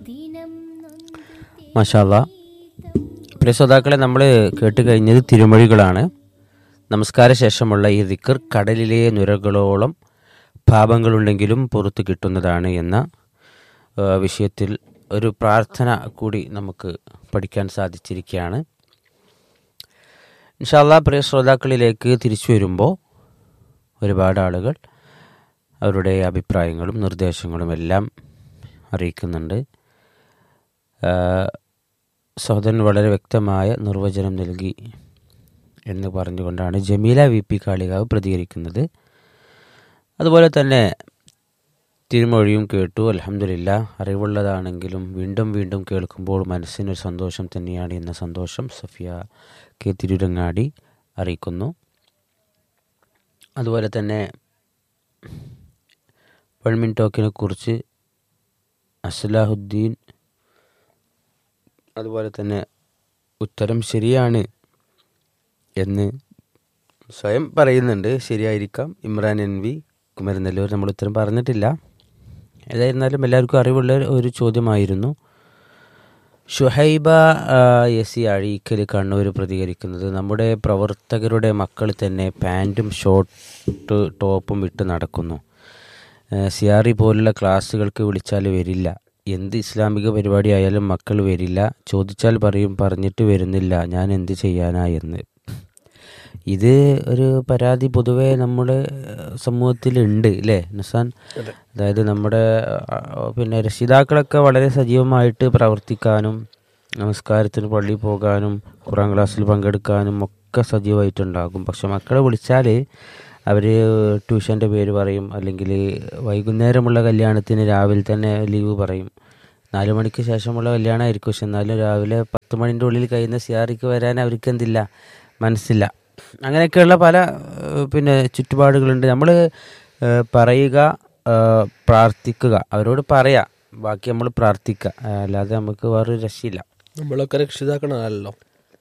മാഷാല്ല പ്രിയ ശ്രോതാക്കളെ നമ്മൾ കേട്ട് കഴിഞ്ഞത് തിരുമൊഴികളാണ് നമസ്കാര ശേഷമുള്ള ഈ ദിക്കർ കടലിലെ നുരകളോളം പാപങ്ങളുണ്ടെങ്കിലും പുറത്തു കിട്ടുന്നതാണ് എന്ന ആ, വിഷയത്തിൽ ഒരു പ്രാർത്ഥന കൂടി നമുക്ക് പഠിക്കാൻ സാധിച്ചിരിക്കുകയാണ് ഇൻഷാല്ല പ്രിയ ശ്രോതാക്കളിലേക്ക് തിരിച്ചു വരുമ്പോൾ ഒരുപാട് ആളുകൾ അവരുടെ അഭിപ്രായങ്ങളും നിർദ്ദേശങ്ങളും എല്ലാം അറിയിക്കുന്നുണ്ട് ആ, സഹോദരൻ വളരെ വ്യക്തമായ നിർവചനം നൽകി എന്ന് പറഞ്ഞുകൊണ്ടാണ് ജമീല വി പി കാളികാവ് പ്രതികരിക്കുന്നത് അതുപോലെ തന്നെ തിരുമൊഴിയും കേട്ടു അലഹമില്ല അറിവുള്ളതാണെങ്കിലും വീണ്ടും വീണ്ടും കേൾക്കുമ്പോൾ മനസ്സിനൊരു സന്തോഷം തന്നെയാണ് എന്ന സന്തോഷം സഫിയ കെ തിരുരങ്ങാടി അറിയിക്കുന്നു അതുപോലെ തന്നെ വൺമിൻ ടോക്കിനെ കുറിച്ച് അസ്ലാഹുദ്ദീൻ അതുപോലെ തന്നെ ഉത്തരം ശരിയാണ് എന്ന് സ്വയം പറയുന്നുണ്ട് ശരിയായിരിക്കാം ഇമ്രാൻ എൻ വി കുമരനെല്ലൂർ നമ്മൾ ഉത്തരം പറഞ്ഞിട്ടില്ല ഏതായിരുന്നാലും എല്ലാവർക്കും അറിവുള്ള ഒരു ചോദ്യമായിരുന്നു ഷുഹൈബ ആ, യസി അഴീക്കൽ കണ്ണൂർ പ്രതികരിക്കുന്നത് നമ്മുടെ പ്രവർത്തകരുടെ മക്കൾ തന്നെ പാൻറ്റും ഷോർട്ട് ടോപ്പും ഇട്ട് നടക്കുന്നു സിയാറി പോലുള്ള ക്ലാസ്സുകൾക്ക് വിളിച്ചാൽ വരില്ല എന്ത് ഇസ്ലാമിക പരിപാടി ആയാലും മക്കൾ വരില്ല ചോദിച്ചാൽ പറയും പറഞ്ഞിട്ട് വരുന്നില്ല ഞാൻ എന്ത് ചെയ്യാനാ എന്ന് ഇത് ഒരു പരാതി പൊതുവെ നമ്മുടെ സമൂഹത്തിലുണ്ട് അല്ലേ നസാൻ അതായത് നമ്മുടെ ആ, പിന്നെ രക്ഷിതാക്കളൊക്കെ വളരെ സജീവമായിട്ട് പ്രവർത്തിക്കാനും നമസ്കാരത്തിന് പള്ളിയിൽ പോകാനും ഖുറാൻ ക്ലാസ്സിൽ പങ്കെടുക്കാനും ഒക്കെ സജീവമായിട്ടുണ്ടാകും പക്ഷെ മക്കളെ വിളിച്ചാൽ അവർ ട്യൂഷൻ്റെ പേര് പറയും അല്ലെങ്കിൽ വൈകുന്നേരമുള്ള കല്യാണത്തിന് രാവിലെ തന്നെ ലീവ് പറയും നാല് മണിക്ക് ശേഷമുള്ള കല്യാണമായിരിക്കും പക്ഷെ എന്നാലും രാവിലെ പത്ത് മണിൻ്റെ ഉള്ളിൽ കഴിയുന്ന സിയാറിക്ക് വരാൻ അവർക്ക് എന്തില്ല മനസ്സില്ല അങ്ങനെയൊക്കെയുള്ള പല ഏഹ്, പിന്നെ ചുറ്റുപാടുകളുണ്ട് നമ്മൾ പറയുക ഏഹ്, പ്രാർത്ഥിക്കുക അവരോട് പറയാം ബാക്കി നമ്മൾ പ്രാർത്ഥിക്കുക അല്ലാതെ നമുക്ക് വേറൊരു രക്ഷയില്ല നമ്മളൊക്കെ രക്ഷിതാക്കളാണല്ലോ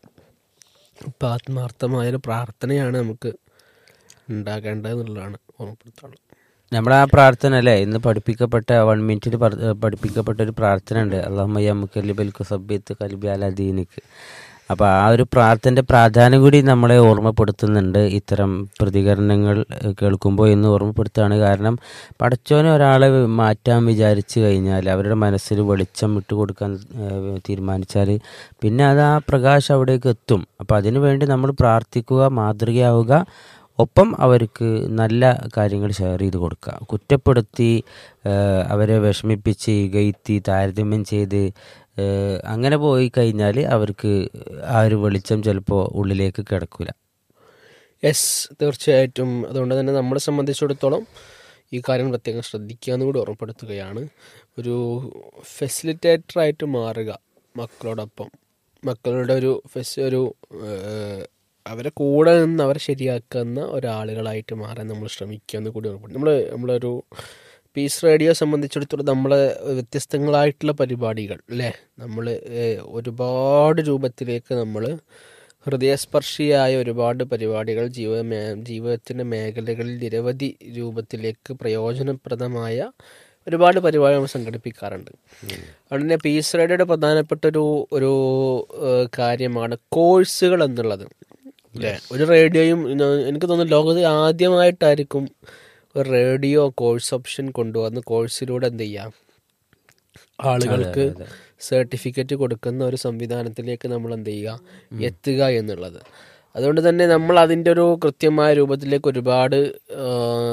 ഇപ്പം ആത്മാർത്ഥമായൊരു പ്രാർത്ഥനയാണ് നമുക്ക് ഉണ്ടാകേണ്ടത് എന്നുള്ളതാണ് ഓർമ്മപ്പെടുത്താനുള്ളത് നമ്മുടെ ആ പ്രാർത്ഥന അല്ലേ ഇന്ന് പഠിപ്പിക്കപ്പെട്ട വൺ മിനിറ്റിൽ പഠിപ്പിക്കപ്പെട്ട ഒരു പ്രാർത്ഥന ഉണ്ട് അള്ളാഹമ്മയ്യമുക്കലിബൽക്കു സബ്യത്ത് കൽബി അലദീനിക്ക് അപ്പോൾ ആ ഒരു പ്രാർത്ഥനയുടെ പ്രാധാന്യം കൂടി നമ്മളെ ഓർമ്മപ്പെടുത്തുന്നുണ്ട് ഇത്തരം പ്രതികരണങ്ങൾ ഏഹ്, കേൾക്കുമ്പോൾ എന്ന് ഓർമ്മപ്പെടുത്തുകയാണ് കാരണം പടച്ചോനെ ഒരാളെ മാറ്റാൻ വിചാരിച്ചു കഴിഞ്ഞാൽ അവരുടെ മനസ്സിൽ വെളിച്ചം ഇട്ട് കൊടുക്കാൻ ഏഹ്, തീരുമാനിച്ചാൽ പിന്നെ അത് ആ പ്രകാശം അവിടേക്ക് എത്തും അപ്പോൾ അതിനു വേണ്ടി നമ്മൾ പ്രാർത്ഥിക്കുക മാതൃകയാവുക ഒപ്പം അവർക്ക് നല്ല കാര്യങ്ങൾ ഷെയർ ചെയ്ത് കൊടുക്കുക കുറ്റപ്പെടുത്തി ഏഹ്, അവരെ വിഷമിപ്പിച്ച് ഇകയത്തി താരതമ്യം ചെയ്ത് ഏഹ്, അങ്ങനെ പോയി കഴിഞ്ഞാൽ അവർക്ക് ആ ഒരു വെളിച്ചം ചിലപ്പോൾ ഉള്ളിലേക്ക് കിടക്കില്ല യെസ് തീർച്ചയായിട്ടും അതുകൊണ്ട് തന്നെ നമ്മളെ സംബന്ധിച്ചിടത്തോളം ഈ കാര്യം പ്രത്യേകം ശ്രദ്ധിക്കുക എന്ന് കൂടി ഓർമ്മപ്പെടുത്തുകയാണ് ഒരു ഫെസിലിറ്റേറ്ററായിട്ട് മാറുക മക്കളോടൊപ്പം മക്കളുടെ ഒരു ഫെസ് ഒരു ഏഹ്, അവരെ കൂടെ നിന്ന് അവരെ ശരിയാക്കുന്ന ഒരാളുകളായിട്ട് മാറാൻ നമ്മൾ ശ്രമിക്കുക എന്ന് കൂടി ഓർമ്മപ്പെടും നമ്മൾ നമ്മളൊരു പീസ് റേഡിയോ സംബന്ധിച്ചിടത്തോളം നമ്മളെ വ്യത്യസ്തങ്ങളായിട്ടുള്ള പരിപാടികൾ അല്ലേ നമ്മൾ ഒരുപാട് രൂപത്തിലേക്ക് നമ്മൾ ഹൃദയസ്പർശിയായ ഒരുപാട് പരിപാടികൾ ജീവ മേ ജീവിതത്തിൻ്റെ മേഖലകളിൽ നിരവധി രൂപത്തിലേക്ക് പ്രയോജനപ്രദമായ ഒരുപാട് പരിപാടികൾ നമ്മൾ സംഘടിപ്പിക്കാറുണ്ട് അതുകൊണ്ട് തന്നെ പീസ് റേഡിയോയുടെ പ്രധാനപ്പെട്ട ഒരു ഒരു ഏഹ്, കാര്യമാണ് കോഴ്സുകൾ എന്നുള്ളത് അല്ലേ ഒരു റേഡിയോയും ഇന്ന് എനിക്ക് തോന്നുന്നു ലോകത്ത് ആദ്യമായിട്ടായിരിക്കും ഒരു റേഡിയോ കോഴ്സ് ഓപ്ഷൻ കൊണ്ടുവന്ന് കോഴ്സിലൂടെ എന്ത് ചെയ്യാം ആളുകൾക്ക് സർട്ടിഫിക്കറ്റ് കൊടുക്കുന്ന ഒരു സംവിധാനത്തിലേക്ക് നമ്മൾ എന്ത് ചെയ്യുക എത്തുക എന്നുള്ളത് അതുകൊണ്ട് തന്നെ നമ്മൾ അതിൻ്റെ ഒരു കൃത്യമായ രൂപത്തിലേക്ക് ഒരുപാട് ആ,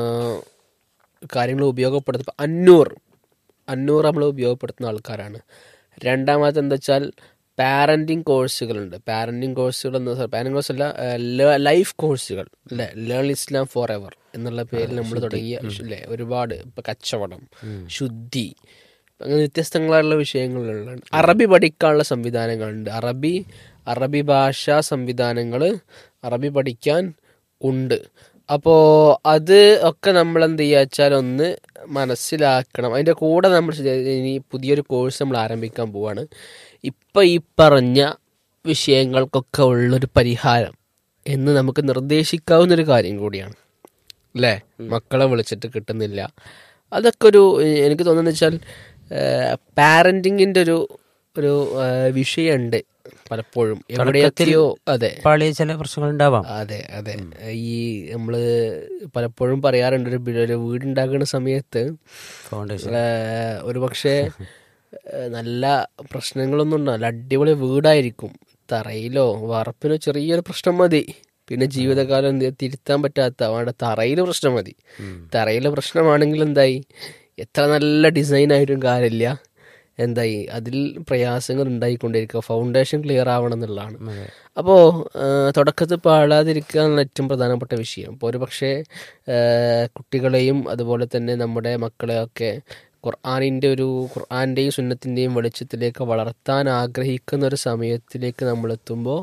കാര്യങ്ങൾ ഉപയോഗപ്പെടുത്തും അന്നൂർ അന്നൂർ നമ്മൾ ഉപയോഗപ്പെടുത്തുന്ന ആൾക്കാരാണ് രണ്ടാമത്തെ എന്താ വെച്ചാൽ പാരന്റിങ് കോഴ്സുകളുണ്ട് പാരന്റിങ് കോഴ്സുകൾ എന്ന് പാരന്റിങ് കോഴ്സ് അല്ല ലൈഫ് കോഴ്സുകൾ അല്ലെ ലേൺ ഇസ്ലാം ഫോർ എവർ എന്നുള്ള പേരിൽ നമ്മൾ തുടങ്ങിയ അല്ലേ ഒരുപാട് ഇപ്പൊ കച്ചവടം ശുദ്ധി അങ്ങനെ വ്യത്യസ്തങ്ങളായുള്ള വിഷയങ്ങളുള്ള അറബി പഠിക്കാനുള്ള സംവിധാനങ്ങളുണ്ട് അറബി അറബി ഭാഷാ സംവിധാനങ്ങൾ അറബി പഠിക്കാൻ ഉണ്ട് അപ്പോൾ അത് ഒക്കെ നമ്മൾ എന്ത് ചെയ്യുക വെച്ചാൽ ഒന്ന് മനസ്സിലാക്കണം അതിൻ്റെ കൂടെ നമ്മൾ ശരി- ഇനി പുതിയൊരു കോഴ്സ് നമ്മൾ ആരംഭിക്കാൻ പോവാണ് ഇപ്പം ഈ പറഞ്ഞ വിഷയങ്ങൾക്കൊക്കെ ഉള്ളൊരു പരിഹാരം എന്ന് നമുക്ക് നിർദ്ദേശിക്കാവുന്ന ഒരു കാര്യം കൂടിയാണ് അല്ലേ മക്കളെ വിളിച്ചിട്ട് കിട്ടുന്നില്ല അതൊക്കെ ഒരു എ- എനിക്ക് തോന്നുന്നത് വെച്ചാൽ പാരന്റിങ്ങിന്റെ ഒരു ഒരു ആ, വിഷയമുണ്ട് പലപ്പോഴും എവിടെയൊക്കെയോ അതെ പാളിയ ചില പ്രശ്നങ്ങൾ ഉണ്ടാവാം അതെ അതെ ഈ നമ്മള് പലപ്പോഴും പറയാറുണ്ട് ഒരു ബി- ഒരു വീടുണ്ടാക്കുന്ന സമയത്ത് ഫൗണ്ടേഷൻ ഏഹ്, ഒരു പക്ഷേ ഏഹ്, നല്ല പ്രശ്നങ്ങളൊന്നും ഉണ്ടാവില്ല അടിപൊളി വീടായിരിക്കും തറയിലോ വാർപ്പിനോ ചെറിയൊരു പ്രശ്നം മതി പിന്നെ ജീവിതകാലം എന്ത് ചെയ്യും? തിരുത്താൻ പറ്റാത്ത അവിടെ തറയിൽ പ്രശ്നം മതി തറയിലെ പ്രശ്നമാണെങ്കിൽ എന്തായി എത്ര നല്ല ഡിസൈൻ ആയിട്ടും കാര്യമില്ല എന്തായി അതിൽ പ്രയാസങ്ങൾ ഉണ്ടായിക്കൊണ്ടിരിക്കുക ഫൗണ്ടേഷൻ ക്ലിയർ ആവണം എന്നുള്ളതാണ് അപ്പോൾ തുടക്കത്തിൽ പാഴാതിരിക്കുക എന്നുള്ള ഏറ്റവും പ്രധാനപ്പെട്ട വിഷയം അപ്പോൾ ഒരു പക്ഷേ കുട്ടികളെയും അതുപോലെ തന്നെ നമ്മുടെ മക്കളെയൊക്കെ ഖുർആാനിൻ്റെ ഒരു ഖുർആാൻ്റെയും സുന്നത്തിൻ്റെയും വെളിച്ചത്തിലേക്ക് വളർത്താൻ ആഗ്രഹിക്കുന്ന ഒരു സമയത്തിലേക്ക് നമ്മളെത്തുമ്പോൾ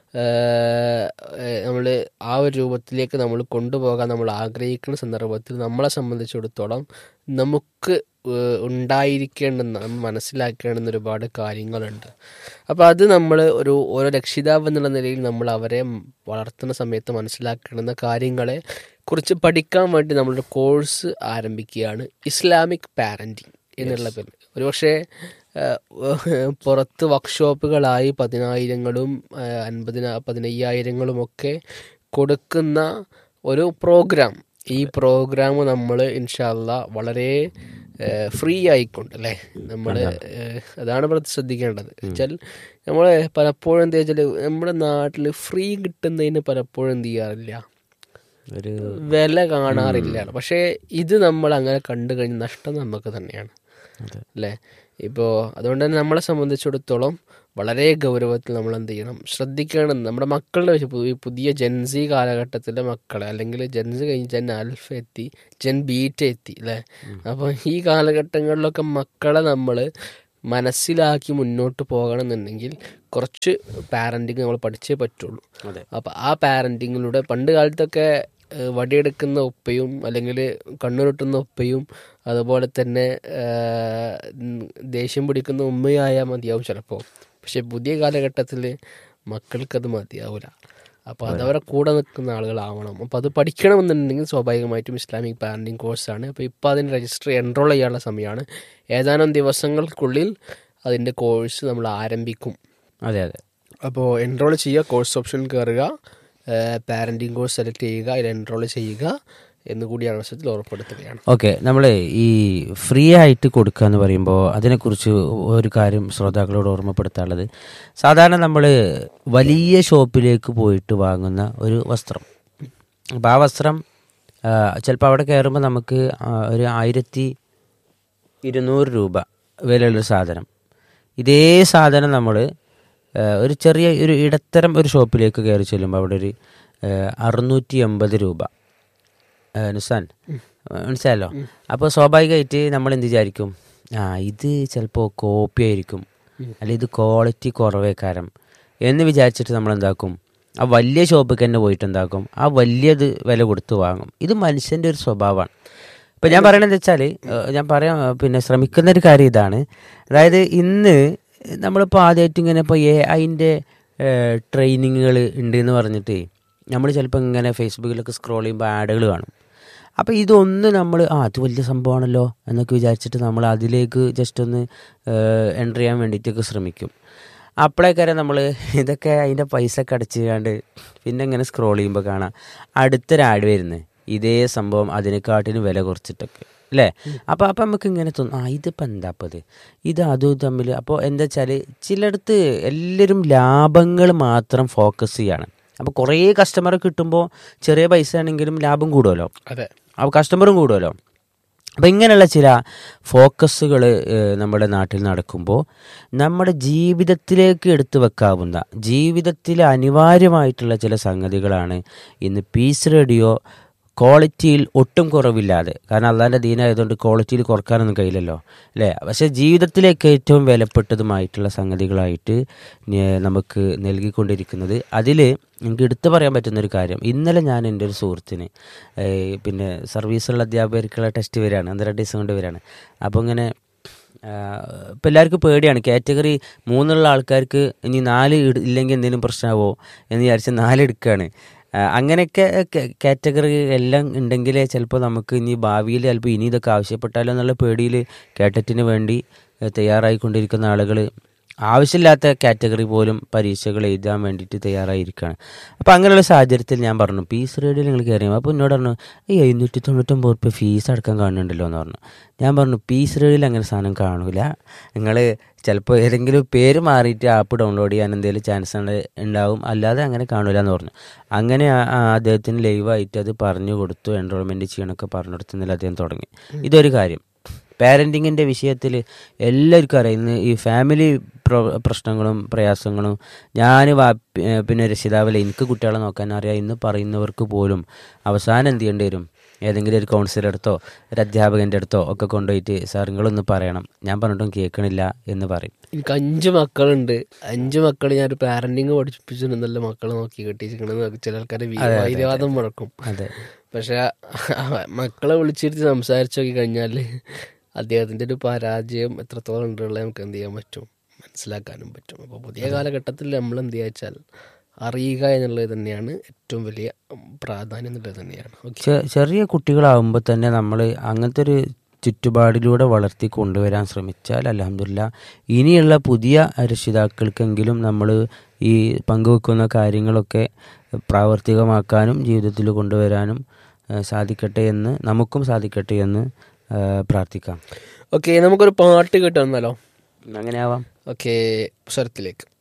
നമ്മൾ ആ ഒരു രൂപത്തിലേക്ക് നമ്മൾ കൊണ്ടുപോകാൻ നമ്മൾ ആഗ്രഹിക്കുന്ന സന്ദർഭത്തിൽ നമ്മളെ സംബന്ധിച്ചിടത്തോളം നമുക്ക് ഏഹ് ഉണ്ടായിരിക്കേണ്ടുന്ന നമ്മൾ മനസ്സിലാക്കേണ്ടുന്ന ഒരുപാട് കാര്യങ്ങളുണ്ട് അപ്പോൾ അത് നമ്മൾ ഒരു ഓരോ രക്ഷിതാവ് എന്നുള്ള നിലയിൽ നമ്മൾ അവരെ വളർത്തുന്ന സമയത്ത് മനസ്സിലാക്കേണ്ടുന്ന കാര്യങ്ങളെ കുറിച്ച് പഠിക്കാൻ വേണ്ടി നമ്മളൊരു കോഴ്സ് ആരംഭിക്കുകയാണ് ഇസ്ലാമിക് പാരൻറ്റിങ് എന്നുള്ള പേരിൽ ഒരുപക്ഷെ ഏഹ്, പുറത്ത് വർക്ക്ഷോപ്പുകളായി പതിനായിരങ്ങളും ഏഹ്, അൻപതിന പതിനയ്യായിരങ്ങളും ഒക്കെ കൊടുക്കുന്ന ഒരു പ്രോഗ്രാം ഈ പ്രോഗ്രാം നമ്മൾ ഇൻഷാല്ല വളരെ ഫ്രീ ആയിക്കൊണ്ട് അല്ലേ നമ്മൾ അതാണ് ഇവിടെ ശ്രദ്ധിക്കേണ്ടത് വെച്ചാൽ നമ്മൾ പലപ്പോഴും എന്താ വെച്ചാൽ നമ്മുടെ നാട്ടിൽ ഫ്രീ കിട്ടുന്നതിന് പലപ്പോഴും എന്ത് ചെയ്യാറില്ല ഒരു വില കാണാറില്ല പക്ഷേ ഇത് നമ്മൾ അങ്ങനെ കണ്ടു കഴിഞ്ഞ നഷ്ടം നമുക്ക് തന്നെയാണ് അതെ. അല്ലേ ഇപ്പോൾ അതുകൊണ്ട് തന്നെ നമ്മളെ സംബന്ധിച്ചിടത്തോളം വളരെ ഗൗരവത്തിൽ നമ്മൾ എന്ത് ചെയ്യണം ശ്രദ്ധിക്കണം നമ്മുടെ മക്കളുടെ വിഷയം പു- ഈ പുതിയ ജെൻസി കാലഘട്ടത്തിലെ മക്കളെ അല്ലെങ്കിൽ ജെൻസ് കഴിഞ്ഞ് ജെൻ ആൽഫ എത്തി ജെൻ ബീറ്റ എത്തി അല്ലേ അപ്പോൾ ഈ കാലഘട്ടങ്ങളിലൊക്കെ മക്കളെ നമ്മൾ മനസ്സിലാക്കി മുന്നോട്ട് പോകണമെന്നുണ്ടെങ്കിൽ കുറച്ച് പാരൻറ്റിങ് നമ്മൾ പഠിച്ചേ പറ്റുള്ളൂ അതെ അപ്പോൾ ആ പാരൻറ്റിങ്ങിലൂടെ പണ്ട് കാലത്തൊക്കെ ഏഹ്, വടിയെടുക്കുന്ന ഉപ്പയും അല്ലെങ്കിൽ കണ്ണുരുട്ടുന്ന ഉപ്പയും അതുപോലെ തന്നെ ഏഹ്, ഉം, ദേഷ്യം പിടിക്കുന്ന ഉമ്മയായാൽ മതിയാവും ചിലപ്പോൾ പക്ഷെ പുതിയ കാലഘട്ടത്തിൽ മക്കൾക്കത് മതിയാവില്ല അപ്പോൾ അതവരെ കൂടെ നിൽക്കുന്ന ആളുകളാവണം അപ്പോൾ അത് പഠിക്കണമെന്നുണ്ടെങ്കിൽ സ്വാഭാവികമായിട്ടും ഇസ്ലാമിക് പാരൻറ്റിങ് കോഴ്സാണ് അപ്പോൾ ഇപ്പോൾ അതിന് രജിസ്റ്റർ എൻറോൾ ചെയ്യാനുള്ള സമയമാണ് ഏതാനും ദിവസങ്ങൾക്കുള്ളിൽ അതിൻ്റെ കോഴ്സ് നമ്മൾ ആരംഭിക്കും അതെ അതെ അപ്പോൾ എൻറോൾ ചെയ്യുക കോഴ്സ് ഓപ്ഷൻ കയറുക പാരൻറ്റിങ് കോഴ്സ് സെലക്ട് ചെയ്യുക അതിൽ എൻറോൾ ചെയ്യുക എന്ന് കൂടി അവസരത്തിൽ ഓർപ്പെടുത്തുകയാണ് ഓക്കെ നമ്മൾ ഈ ഫ്രീ ആയിട്ട് കൊടുക്കുക എന്ന് പറയുമ്പോൾ അതിനെക്കുറിച്ച് ഒരു കാര്യം ശ്രോതാക്കളോട് ഓർമ്മപ്പെടുത്താനുള്ളത് സാധാരണ നമ്മൾ വലിയ ഷോപ്പിലേക്ക് പോയിട്ട് വാങ്ങുന്ന ഒരു വസ്ത്രം അപ്പോൾ ആ വസ്ത്രം ചിലപ്പോൾ അവിടെ കയറുമ്പോൾ നമുക്ക് ആ, ഒരു ആയിരത്തി ഇരുന്നൂറ് രൂപ വിലയുള്ളൊരു സാധനം ഇതേ സാധനം നമ്മൾ ഒരു ചെറിയ ഒരു ഇടത്തരം ഒരു ഷോപ്പിലേക്ക് കയറി ചെല്ലുമ്പോൾ അവിടെ ഒരു അറുന്നൂറ്റി എൺപത് രൂപ ഏഹ് നുസാൻ മനസ്സിലായല്ലോ അപ്പോൾ സ്വാഭാവികമായിട്ട് നമ്മൾ എന്ത് വിചാരിക്കും ആ ഇത് ചിലപ്പോൾ കോപ്പി ആയിരിക്കും അല്ല ഇത് ക്വാളിറ്റി കുറവേക്കാരം എന്ന് വിചാരിച്ചിട്ട് നമ്മൾ എന്താക്കും ആ വലിയ ഷോപ്പിൽ തന്നെ പോയിട്ട് എന്താക്കും ആ വലിയത് വില കൊടുത്ത് വാങ്ങും ഇത് മനുഷ്യൻ്റെ ഒരു സ്വഭാവമാണ് ഇപ്പം ഞാൻ പറയണത് വെച്ചാൽ ഞാൻ പറയാൻ ഏഹ്, പിന്നെ ശ്രമിക്കുന്ന ഒരു കാര്യം ഇതാണ് അതായത് ഇന്ന് നമ്മളിപ്പോൾ ആദ്യമായിട്ട് ഇങ്ങനെ ഇപ്പോൾ എ ഐൻ്റെ ട്രെയിനിങ്ങുകൾ ഉണ്ട് എന്ന് പറഞ്ഞിട്ട് നമ്മൾ ചിലപ്പോൾ ഇങ്ങനെ ഫേസ്ബുക്കിലൊക്കെ സ്ക്രോൾ ചെയ്യുമ്പോൾ ആഡുകൾ കാണും അപ്പോൾ ഇതൊന്ന് നമ്മൾ ആ അത് വലിയ സംഭവമാണല്ലോ എന്നൊക്കെ വിചാരിച്ചിട്ട് നമ്മൾ അതിലേക്ക് ജസ്റ്റ് ഒന്ന് എൻ്റർ ചെയ്യാൻ വേണ്ടിയിട്ടൊക്കെ ശ്രമിക്കും അപ്പോഴേക്കാരം നമ്മൾ ഇതൊക്കെ അതിൻ്റെ പൈസ ഒക്കെ അടച്ചുകൊണ്ട് പിന്നെ ഇങ്ങനെ സ്ക്രോൾ ചെയ്യുമ്പോൾ കാണാം അടുത്തൊരു ആഡ് വരുന്നത് ഇതേ സംഭവം അതിനെക്കാട്ടിനും വില കുറച്ചിട്ടൊക്കെ അല്ലേ അപ്പോൾ അപ്പം നമുക്ക് ഇങ്ങനെ തോന്നും ആ ഇതിപ്പോൾ എന്താ അപ്പോൾ ഇത് ഇത് അതും തമ്മിൽ അപ്പോൾ എന്താ വെച്ചാൽ ചിലയിടത്ത് എല്ലാവരും ലാഭങ്ങൾ മാത്രം ഫോക്കസ് ചെയ്യാണ് അപ്പോൾ കുറേ കസ്റ്റമർ കിട്ടുമ്പോൾ ചെറിയ പൈസ ആണെങ്കിലും ലാഭം കൂടുമല്ലോ അതെ അപ്പോൾ കസ്റ്റമറും കൂടുമല്ലോ അപ്പോൾ ഇങ്ങനെയുള്ള ചില ഫോക്കസുകൾ നമ്മുടെ നാട്ടിൽ നടക്കുമ്പോൾ നമ്മുടെ ജീവിതത്തിലേക്ക് എടുത്തു വെക്കാവുന്ന ജീവിതത്തിൽ അനിവാര്യമായിട്ടുള്ള ചില സംഗതികളാണ് ഇന്ന് പീസ് റേഡിയോ ക്വാളിറ്റിയിൽ ഒട്ടും കുറവില്ലാതെ കാരണം അള്ളാൻ്റെ ദീനായതുകൊണ്ട് ക്വാളിറ്റിയിൽ കുറക്കാനൊന്നും കഴിയില്ലല്ലോ അല്ലേ പക്ഷേ ജീവിതത്തിലേക്ക് ഏറ്റവും വിലപ്പെട്ടതുമായിട്ടുള്ള സംഗതികളായിട്ട് നെ- നമുക്ക് നൽകിക്കൊണ്ടിരിക്കുന്നത് അതിൽ എനിക്ക് എടുത്തു പറയാൻ പറ്റുന്ന ഒരു കാര്യം ഇന്നലെ ഞാൻ എൻ്റെ ഒരു സുഹൃത്തിന് ഏഹ്, പിന്നെ സർവീസുള്ള അധ്യാപകർക്കുള്ള ടെസ്റ്റ് വരികയാണ് ഒന്ന് രണ്ട് ദിവസം കൊണ്ട് വരികയാണ് അപ്പോൾ ഇങ്ങനെ ഇപ്പം എല്ലാവർക്കും പേടിയാണ് കാറ്റഗറി മൂന്നുള്ള ആൾക്കാർക്ക് ഇനി നാല് ഇട- ഇല്ലെങ്കിൽ എന്തെങ്കിലും പ്രശ്നമാവോ എന്ന് വിചാരിച്ച് നാല് എടുക്കുകയാണ് ആ, അങ്ങനെയൊക്കെ കാറ്റഗറി എല്ലാം ഉണ്ടെങ്കിലേ ചിലപ്പോൾ നമുക്ക് ഇനി ഭാവിയിൽ ചിലപ്പോൾ ഇനി ഇതൊക്കെ ആവശ്യപ്പെട്ടാലോ എന്നുള്ള പേടിയിൽ കേട്ടറ്റിന് വേണ്ടി ഏ, തയ്യാറായിക്കൊണ്ടിരിക്കുന്ന ആളുകൾ ആവശ്യമില്ലാത്ത കാറ്റഗറി പോലും പരീക്ഷകൾ എഴുതാൻ വേണ്ടിയിട്ട് തയ്യാറായിരിക്കുകയാണ് അപ്പോൾ അങ്ങനെയുള്ള സാഹചര്യത്തിൽ ഞാൻ പറഞ്ഞു പീസ് റേഡിയോയിൽ നിങ്ങൾ കയറിയോ അപ്പോൾ എന്നോട് പറഞ്ഞു ഈ എഴുന്നൂറ്റി തൊണ്ണൂറ്റൊമ്പത് റുപ്യ ഫീസ് അടക്കം കാണുന്നുണ്ടല്ലോ എന്ന് പറഞ്ഞു ഞാൻ പറഞ്ഞു പീസ് റേഡിയോയിൽ അങ്ങനെ സാധനം കാണൂല നിങ്ങൾ ചിലപ്പോൾ ഏതെങ്കിലും പേര് മാറിയിട്ട് ആപ്പ് ഡൗൺലോഡ് ചെയ്യാൻ എന്തെങ്കിലും ചാൻസ് ഉണ്ടാവും അല്ലാതെ അങ്ങനെ കാണൂല എന്ന് പറഞ്ഞു അങ്ങനെ ആ- ആ അദ്ദേഹത്തിന് ലൈവായിട്ട് അത് പറഞ്ഞു കൊടുത്തു എൻറോൾമെൻറ്റ് ചെയ്യണമൊക്കെ പറഞ്ഞു കൊടുത്തുന്നില്ല അദ്ദേഹം തുടങ്ങി ഇതൊരു കാര്യം പാരൻറ്റിങ്ങിൻ്റെ വിഷയത്തിൽ എല്ലാവർക്കും അറിയാം ഇന്ന് ഈ ഫാമിലി പ്ര- പ്രശ്നങ്ങളും പ്രയാസങ്ങളും ഞാൻ വാ ഏ, പിന്നെ രക്ഷിതാവല്ല എനിക്ക് കുട്ടികളെ നോക്കാൻ അറിയാം ഇന്ന് പറയുന്നവർക്ക് പോലും അവസാനം എന്ത് ചെയ്യേണ്ടി വരും ഏതെങ്കിലും ഒരു കൗൺസിലർ അടുത്തോ ഒരു അധ്യാപകൻ്റെ അടുത്തോ ഒക്കെ കൊണ്ടുപോയിട്ട് സാർ നിങ്ങളൊന്ന് പറയണം ഞാൻ പറഞ്ഞിട്ടും കേൾക്കണില്ല എന്ന് പറയും എനിക്ക് അഞ്ച് മക്കളുണ്ട് അഞ്ച് മക്കൾ ഞാൻ ഒരു പാരന്റിങ് പഠിപ്പിച്ചിട്ടുണ്ടല്ലോ മക്കളെ നോക്കി കെട്ടിച്ചിരിക്കണെന്ന് ചില ആൾക്കാരെ വൈരവാദം മുഴക്കും അതെ പക്ഷെ മക്കളെ വിളിച്ചിരുത്തി സംസാരിച്ചു നോക്കി കഴിഞ്ഞാൽ അദ്ദേഹത്തിന്റെ ഒരു പരാജയം എത്രത്തോളം ഉണ്ടുള്ള നമുക്ക് എന്ത് ചെയ്യാൻ പറ്റും മനസ്സിലാക്കാനും പറ്റും അപ്പോൾ പുതിയ കാലഘട്ടത്തിൽ നമ്മൾ എന്ത് ചെയ്യുക വെച്ചാൽ അറിയുക എന്നുള്ളത് തന്നെയാണ് ഏറ്റവും വലിയ ഉം, പ്രാധാന്യം എന്നുള്ളത് തന്നെയാണ് ഓക്കെ ചെ- ചെറിയ കുട്ടികളാവുമ്പോൾ തന്നെ നമ്മൾ അങ്ങനത്തെ ഒരു ചുറ്റുപാടിലൂടെ വളർത്തി കൊണ്ടുവരാൻ ശ്രമിച്ചാൽ അലഹമില്ല ഇനിയുള്ള പുതിയ രക്ഷിതാക്കൾക്കെങ്കിലും നമ്മൾ ഈ പങ്കുവെക്കുന്ന കാര്യങ്ങളൊക്കെ പ്രാവർത്തികമാക്കാനും ജീവിതത്തിൽ കൊണ്ടുവരാനും ആ, സാധിക്കട്ടെ എന്ന് നമുക്കും സാധിക്കട്ടെ എന്ന് ആ, പ്രാർത്ഥിക്കാം ഓക്കെ നമുക്കൊരു പാട്ട് കേട്ട് വന്നാലോ അങ്ങനെ ആവാം ഓക്കെ സ്വരത്തിലേക്ക്